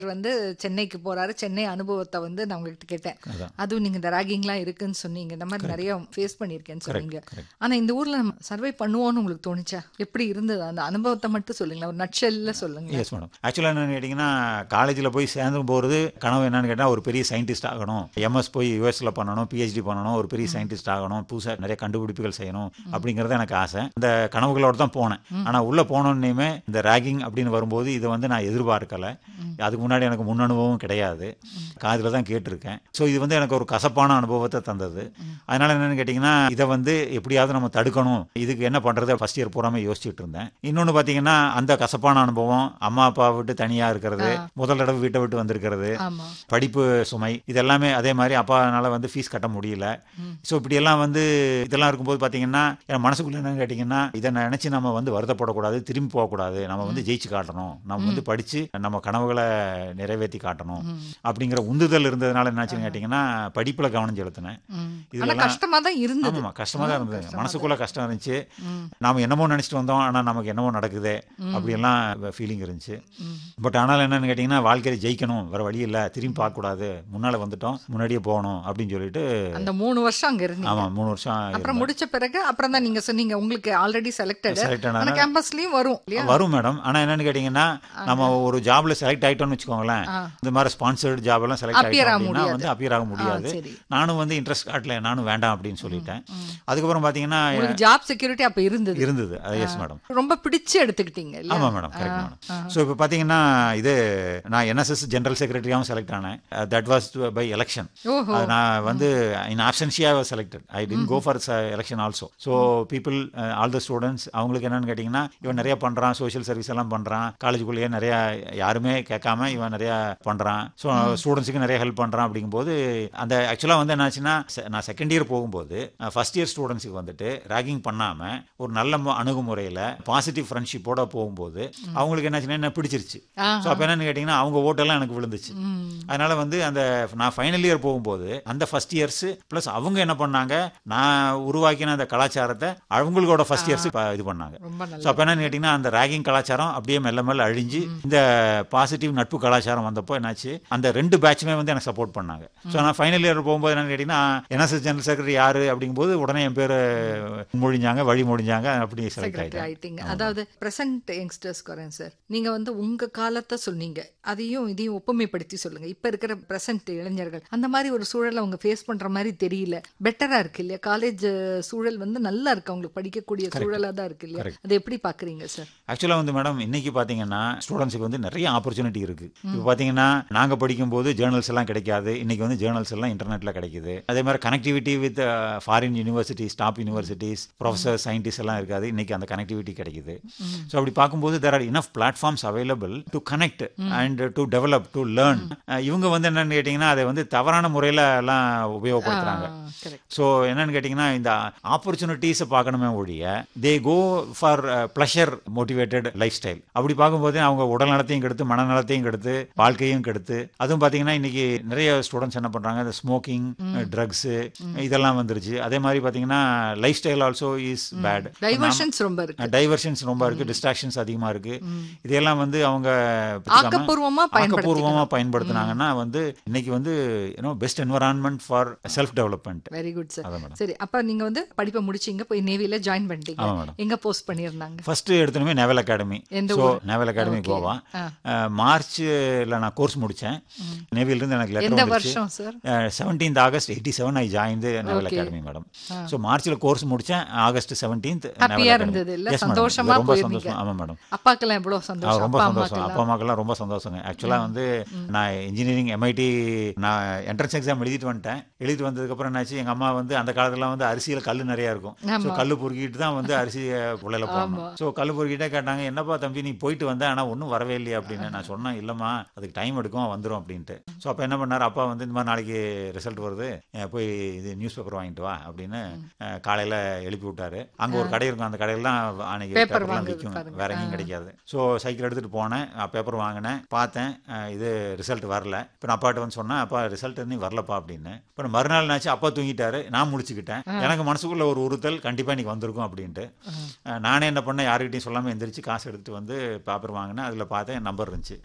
வந்து சென்னைக்கு போறாரு சென்னை அனுபவத்தை வந்து நான் உங்ககிட்ட கேட்டேன் அதான் அதுவும் நீங்க இந்த ராகிங்லாம் இருக்குன்னு சொன்னீங்க இந்த மாதிரி நிறைய ஃபேஸ் பண்ணியிருக்கேன்னு சொன்னீங்க correct. ஆனா இந்த ஊர்ல நம்ம சர்வை பண்ணுவோம்னு உங்களுக்கு தோணுச்சா எப்படி இருந்தது அந்த அனுபவத்தை மட்டும் சொல்லுங்களேன் ஒரு நட்சல்ல சொல்லுங்க எஸ் மேடம் ஆக்சுவலாக என்னன்னு கேட்டிங்கன்னா காலேஜில் போய் சேர்ந்து போகிறது கனவு என்னன்னு கேட்டால் ஒரு பெரிய சயின்டிஸ்ட் ஆகணும் எம்எஸ் போய் யூஎஸ்ல பண்ணணும் பிஹெச்டி பண்ணணும் ஒரு பெரிய சயின்டிஸ்ட் ஆகணும் புதுசாக நிறைய கண்டுபிடிப்புகள் செய்யணும் அப்படிங்கிறது எனக்கு ஆசை இந்த கனவுகளோட தான் போனேன் ஆனால் உள்ளே போனோன்னையுமே இந்த ரேகிங் அப்படின்னு வரும்போது இதை வந்து நான் எதிர்பார்க்கல அதுக்கு முன்னாடி எனக்கு முன் அனுபவம் கிடையாது காதில் தான் கேட்டிருக்கேன் ஸோ இது வந்து எனக்கு ஒரு கசப்பான அனுபவத்தை தந்தது அதனால என்னன்னு கேட்டிங்கன்னா இதை வந்து எப்படியாவது நம்ம தடுக்கணும் இதுக்கு என்ன பண்ணுறது ஃபர்ஸ்ட் இயர் பூராமே யோசிச்சுட்டு இருந்தேன் இன்னொன்று பார்த்தீங்கன்னா அந்த கசப்பான அனுபவம் அம்மா அப்பா விட்டு தனியாக இருக்கிறது முதல் தடவை வீட்டை விட்டு வந்திருக்கிறது ஆமா படிப்பு சுமை இதெல்லாமே அதே மாதிரி அப்பானால வந்து ஃபீஸ் கட்ட முடியல ஸோ இப்படியெல்லாம் வந்து இதெல்லாம் இருக்கும்போது பார்த்தீங்கன்னா என் மனசுக்குள்ள என்னன்னு கேட்டிங்கன்னா இதை நினச்சி நம்ம வந்து வருத்தப்படக்கூடாது திரும்பி போகக்கூடாது நம்ம வந்து ஜெயிச்சு காட்டணும் நம்ம வந்து படித்து நம்ம கனவுகளை நிறைவேற்றி காட்டணும் அப்படிங்கிற உந்துதல் இருந்ததுனால என்னாச்சுன்னு கேட்டிங்கன்னா படிப்பில் கவனம் செலுத்தினேன் ம். ஆனா இதெல்லாம் கஷ்டமா தான் இருந்தது ஆமாம் கஷ்டமாக தான் இருந்தது கஷ்டமா மனசுக்குள்ள கஷ்டம் இருந்துச்சு ம். நாம என்னமோ நினச்சிட்டு வந்தோம் ஆனால் நமக்கு என்னமோ நடக்குதே அப்படியெல்லாம் ஃபீலிங் இருந்துச்சு பட் ஆனால் என்னன்னு கேட்டிங்கன்னா வாழ்க்கையில் ஜெயிக்கணும் வேற வழி இல்லை திரும்பி பார்க்கக்கூடாது முன்னால் வந்துட்டோம் முன்னாடியே போகணும் அப்படின்னு சொல்லிட்டு அந்த மூணு வருஷம் அங்க இருந்தீங்க ஆமாம் மூணு வருஷம் அப்புறம் முடிச்ச பிறகு அப்புறம் தான் நீங்க சொன்னீங்க உங்களுக்கு ஆல்ரெடி செலக்டட் செலக்ட் ஆனா ஆனால் கேம்பஸ்லயும் வரும் இல்லையா வரும் மேடம் ஆனால் என்னன்னு கேட்டிங்கன்னா நம்ம ஒரு ஜாப்ல செலக்ட் ஆயிட்டோம்னு வச்சுக்கோங்களேன் ஆ. இந்த மாதிரி ஸ்பான்சர்டு ஜாப் எல்லாம் செலக்ட் Appear ஆக ஆகிட்டோம் அப்படின்னா முடியாது. வந்து அப்பியர் ஆக ஆ, முடியாது சரி நானும் வந்து இன்ட்ரெஸ்ட் காட்டல நானும் வேண்டாம் அப்படின்னு சொல்லிட்டேன் அதுக்கப்புறம் பார்த்தீங்கன்னா உங்களுக்கு ஜாப் செக்யூரிட்டி அப்ப இருந்தது இருந்தது எஸ் மேடம் ரொம்ப பிடிச்சு எடுத்துக்கிட்டீங்க இல்லையா ஆமாம் மேடம் கரெக்ட் மேடம் ஸோ இப்போ பார்த்தீங்கன்னா இது நான் என்எஸ்எஸ் ஜெனரல் செக்ரட்டரியாகவும் செலக்ட் ஆனேன் தட் வாஸ் பை எலெக்ஷன் ஓஹோ அது நான் வந்து இன் ஆப்ஷன்ஷியா selected I didn't go for election also so people all the students அவங்களுக்கு என்னன்னு கேட்டிங்கன்னா இவன் நிறைய பண்ணுறான் சோஷியல் சர்வீஸ் எல்லாம் பண்ணுறான் காலேஜுக்குள்ளேயே நிறைய யாருமே கேட்காம இவன் நிறைய பண்ணுறான் ஸோ ஸ்டூடெண்ட்ஸுக்கு நிறைய ஹெல்ப் பண்ணுறான் அப்படிங்கும்போது அந்த ஆக்சுவலாக வந்து என்னாச்சுன்னா se- நான் செகண்ட் இயர் போகும்போது ஃபர்ஸ்ட் இயர் ஸ்டூடெண்ட்ஸுக்கு வந்துட்டு ரேகிங் பண்ணாமல் ஒரு நல்ல மு- அணுகுமுறையில் பாசிட்டிவ் ஃப்ரெண்ட்ஷிப்போட போகும்போது அவங்களுக்கு என்னாச்சுன்னா என்ன பிடிச்சிருச்சு ஆஹா. ஸோ அப்போ என்னன்னு கேட்டிங்கன்னா அவங்க ஓட்டெல்லாம் எனக்கு விழுந்துச்சு ம். அதனால வந்து அந்த நான் ஃபைனல் இயர் போகும்போது அந்த ஃபர்ஸ்ட் இயர்ஸ் ப்ளஸ் அவங்க என்ன பண்ணாங்க நான் உருவாக்கின அந்த கலாச்சாரத்தை அவங்களோட ஃபர்ஸ்ட் இயர்ஸ் இது பண்ணாங்க ரொம்ப ஸோ நல்லது அப்போ என்னன்னு கேட்டிங்கன்னா அந்த ரேகிங் கலாச்சாரம் அப்படியே மெல்ல மெல்ல அழிஞ்சு இந்த பாசிட்டிவ் நட்பு கலாச்சாரம் வந்தப்போ என்னாச்சு அந்த ரெண்டு பேட்சுமே வந்து எனக்கு சப்போர்ட் பண்ணாங்க ஸோ நான் ஃபைனல் இயர் போகும்போது என்னன்னு கேட்டிங்கன்னா என்எஸ்எஸ் ஜெனரல் செக்ரட்டரி யாரு அப்படிங்கும்போது உடனே என் பேர் மொழிஞ்சாங்க வழி மொழிஞ்சாங்க அப்படி செலக்ட் செக்ரட்டரி ஆகிட்டேன் ஆயிட்டீங்க அதாவது பிரசன்ட் யங்ஸ்டர்ஸ் வரேன் சார் நீங்க வந்து உங்க காலத்தை சொன்னீங்க அதையும் இதையும் ஒப்புமைப்படுத்தி சொல்லுங்க இப்ப இருக்கிற பிரசன்ட் இளைஞர்கள் அந்த மாதிரி ஒரு சூழலை அவங்க ஃபேஸ் பண்ற மாதிரி தெரியல பெட்டரா இருக்கு இல்லையா காலேஜ் சூழல் வந்து நல்லா இருக்கு அவங்களுக்கு படிக்கக்கூடிய சூழலா தான் இருக்கு இல்லையா அது எப்படி பாக்குறீங்க சார் ஆக்சுவலாக வந்து மேடம் இன்னைக்கு பார்த்தீங்கன்னா ஸ்டூடெண்ட்ஸுக்கு வந்து நிறைய ஆப்பர்ச்சுனிட்டி இருக்கு இப்போ பார்த்தீங்கன்னா நாங்கள் படிக்கும்போது ஜேர்னல்ஸ் எல்லாம் கிடைக்காது இன்னைக்கு வந்து ஜேர்னல்ஸ் எல்லாம் இன்டர்நெட்டில் கிடைக்குது அதே மாதிரி connectivity with foreign universities top universities professor scientist எல்லாம் இருக்காது இன்னைக்கு அந்த கனெக்டிவிட்டி கிடைக்குது ஸோ அப்படி பார்க்கும்போது there are enough platforms available to connect and to develop to learn இவங்க வந்து என்னன்னு கேட்டிங்கன்னா அதை வந்து தவறான முறையில் எல்லாம் உபயோகப்படுத்துறாங்க கரெக்ட் ஸோ என்னன்னு கேட்டிங்கன்னா இந்த ஆப்பர்ச்சுனிட்டிஸை பார்க்கணுமே ஒழிய they go for pleasure motivated lifestyle அப்படி பார்க்கும்போது அவங்க உடல் நலத்தையும் கெடுத்து மனநலத்தையும் கெடுத்து வாழ்க்கையும் கெடுத்து அதுவும் பார்த்தீங்கன்னா இன்னைக்கு நிறைய ஸ்டூடெண்ட்ஸ் என்ன பண்ணுறாங்க இந்த ஸ்மோக்கிங் ட்ரக்ஸு இதெல்லாம் வந்துருச்சு அதே மாதிரி பார்த்தீங்கன்னா lifestyle also is bad diversions ரொம்ப இருக்கு டைவர்ஷன்ஸ் ரொம்ப இருக்கு டிஸ்ட்ராக்ஷன்ஸ் அதிகமா இருக்கு இதையெல்லாம் வந்து அவங்க பிடிக்காம ஆக்கப்பூர்வமா ஆக்கப்பூர்வமா பயன்படுத்தினாங்கன்னா வந்து இன்னைக்கு வந்து you know best environment for self development very good sir அதான் மேடம் சரி அப்ப நீங்க வந்து படிப்பை முடிச்சீங்க போய் நேவில ஜாயின் பண்ணிட்டீங்க ஆமா மேடம் எங்க போஸ்ட் பண்ணியிருந்தாங்க ஃபர்ஸ்ட் எடுத்தனுமே நேவல் அகாடமி எந்த ஸோ ஊர்? Naval academy Okay. கோவா ஆ. மார்ச்ல நான் கோர்ஸ் முடித்தேன் நேவிலிருந்து எனக்கு எந்த லெட்டர் வந்துச்சு வருஷம் sir seventeenth August eighty seven I join naval Okay. Academy madam so மார்ச்ல கோர்ஸ் முடித்தேன் ஆகஸ்ட் செவன்டீன்த் ஹாப்பியா இருந்தது இல்ல சந்தோஷமா ரொம்ப போயிருந்தீங்க சந்தோஷம் ஆமாம் மேடம் அப்பாக்கெல்லாம் எவ்வளவு ஆ, சந்தோஷம் ரொம்ப அப்பா சந்தோஷம் அம்மாக்கெல்லாம் அப்பா அம்மாக்கெல்லாம் ரொம்ப சந்தோஷங்க ஆக்சுவலாக வந்து நான் இன்ஜினியரிங் எம்ஐடி நான் என்ட்ரன்ஸ் எக்ஸாம் எழுதிட்டு வந்துட்டேன் எழுதிட்டு வந்ததுக்கப்புறம் என்னாச்சு எங்கள் அம்மா வந்து அந்த காலத்துலாம் வந்து அரிசியில் கல் நிறையா இருக்கும் ஸோ ஆமா. கல் பொறுக்கிட்டு தான் வந்து அரிசி குள்ளையில போடணும் ஸோ கல் பொறுக்கிட்டே கேட்டாங்க என்னப்பா தம்பி நீ போயிட்டு வந்த ஆனால் ஒன்றும் வரவே இல்லையா அப்படின்னு நான் சொன்னேன் இல்லைம்மா அதுக்கு டைம் எடுக்கும் வந்துடும் அப்படின்ட்டு ஸோ அப்போ என்ன பண்ணார் அப்பா வந்து இந்த மாதிரி நாளைக்கு ரிசல்ட் வருது அஹ் போய் இது நியூஸ் பேப்பர் வாங்கிட்டு வா அப்படின்னு அஹ் காலையில எழுப்பி விட்டாரு அங்கே ஒரு கடை இருக்கும் அந்த கடையிலாம் அன்னைக்கு Paper பேப்பர்லாம் வாங்குறது விற்கும் பாருங்க. வேற எங்கேயும் கிடைக்காது ஸோ சைக்கிள் எடுத்துட்டு போனேன் பேப்பர் வாங்கினேன் பார்த்தேன் அஹ் இது ரிசல்ட் வரல இப்போ நான் அப்பாட்ட வந்து சொன்னேன் அப்பா ரிசல்ட் இன்னும் வரலப்பா அப்படின்னு இப்போ மறுநாள் என்னாச்சு அப்பா தூங்கிட்டாரு நான் முடிச்சுக்கிட்டேன் எனக்கு மனசுக்குள்ள ஒரு உறுத்தல் கண்டிப்பா இன்னைக்கு வந்திருக்கும் அப்படின்ட்டு அஹ் நானே என்ன பண்ணேன் யாருக்கிட்டையும் சொல்லாம எந்திரிச்சு காசு எடுத்துட்டு வந்து பேப்பர் வாங்கினேன் அதுல பார்த்தேன் நம்பர் இருந்துச்சு ஐ ஸ்டில்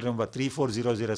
திரும்ப த்ரீ ஃபோர் ஜீரோ ஜீரோ